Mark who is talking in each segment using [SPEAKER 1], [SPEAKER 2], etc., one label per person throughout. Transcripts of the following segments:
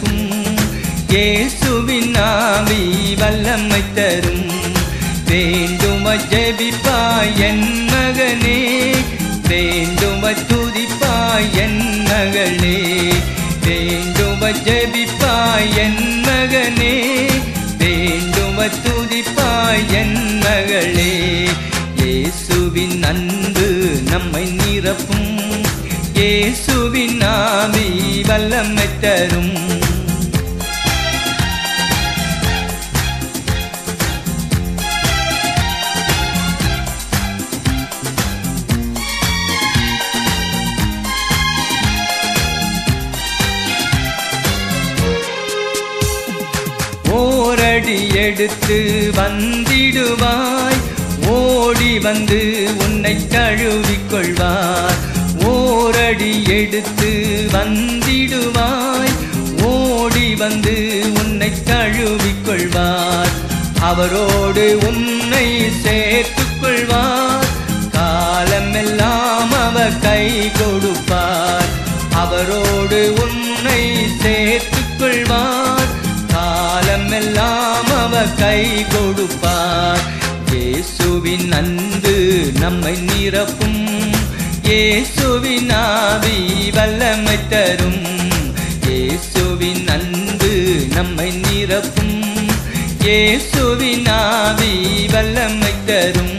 [SPEAKER 1] நிரப்பும் இயேசுவின் ஆவி வல்லமை தரும் வேண்டும ஜெபிப்பாய் என் மகனே வேண்டும துதிப்பாய் என் மகளே வேண்டும ஜெபிப்பாய் என் மகனே வேண்டும துதிப்பாய் என் மகளே இயேசுவின் அன்பு நம்மை நிரப்பும் இயேசுவின் ஆவி வல்லமை தரும் ஓரடி எடுத்து வந்திடுவாய் ஓடி வந்து உன்னை தழுவிக் கொள்வார் ஓரடி எடுத்து வந்திடுவாய் ஓடி வந்து உன்னை தழுவிக் கொள்வார் அவரோடு உன்னை சேர்த்துக் கொள்வார் காலமெல்லாம் அவர் கை கொடுப்பார் அவரோடு உன்னை சேர்த்துக் கொள்வார் காலமெல்லாம் அவர் கை கொடுப்பார் இயேசுவின் அன்பு நம்மை நிரப்பும் இயேசுவின் ஆவி வல்லமை தரும் இயேசுவின் அன்பு நம்மை நிரப்பும் இயேசுவின் ஆவி வல்லமை தரும்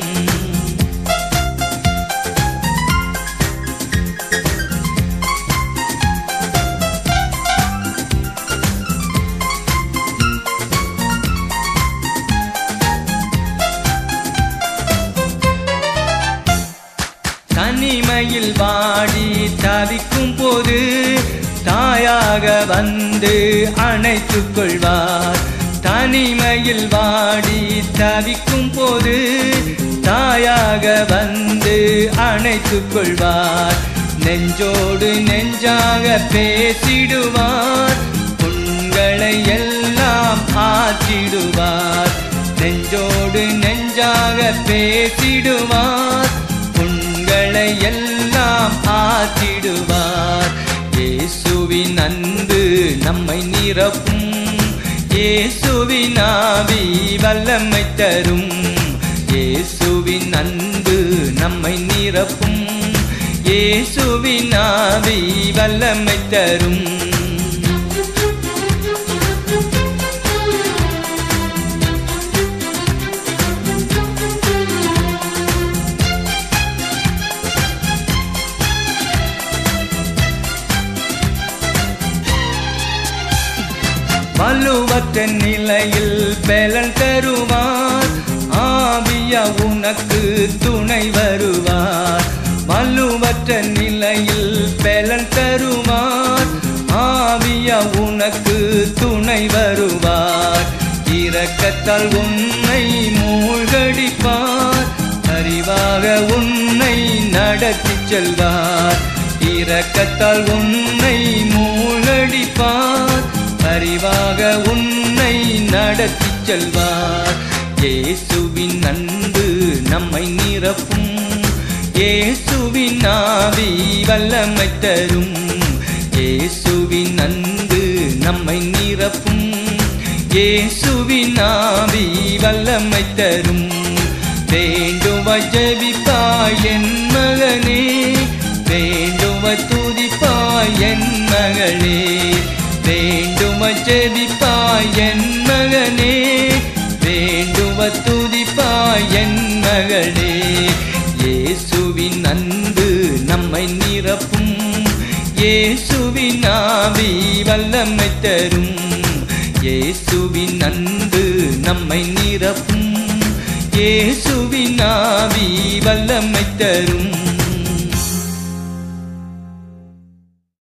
[SPEAKER 1] தனிமையில் வாடி தவிக்கும் போது தாயாக வந்து அணைத்துக் கொள்வார் தனிமையில் வாடி தவிக்கும் போது தாயாக வந்து அணைத்துக் கொள்வார் நெஞ்சோடு நெஞ்சாக பேசிடுவார் புண்களை எல்லாம் ஆற்றிடுவார் நெஞ்சோடு நெஞ்சாக பேசிடுவார் புண்களை எல்லாம் ஆற்றிடுவார் இயேசுவின் அன்பு நம்மை நிரப்பும் இயேசுவின் ஆவி வல்லமை தரும் இயேசுவின் அன்பு நம்மை நிரப்பும் இயேசுவின் ஆவி வல்லமை தரும் வலுவற்ற நிலையில் பலன் தருவார் ஆவியா உனக்கு துணை வருவார் வலுவற்ற நிலையில் பலன் தருவார் ஆவியா உனக்கு துணை வருவார் இரக்கத்தால் உன்னை மூழ்கடிப்பார் அறிவாக உன்னை நடத்தி செல்வார் இரக்கத்தால் உன்னை மூழ்கடிப்பார் அறிவாக உன்னை நடத்தி செல்வார் இயேசுவின் அன்பு நம்மை நிரப்பும் இயேசுவின் ஆவி வல்லமை தரும் இயேசுவின் அன்பு நம்மை நிரப்பும் இயேசுவின் ஆவி வல்லமை தரும் வேண்டுவ ஜெபிப்பாய் என் மகனே வேண்டுவ துதிப்பாய் என் மகளே வேண்டும ஜெபிப்பாய் என் மகனே வேண்டுவ துதிப்பாய் என் மகளே இயேசுவின் அன்பு நம்மை நிரப்பும் இயேசுவின் ஆவி வல்லமை தரும் இயேசுவின் அன்பு நம்மை நிரப்பும் இயேசுவின் ஆவி வல்லமை தரும்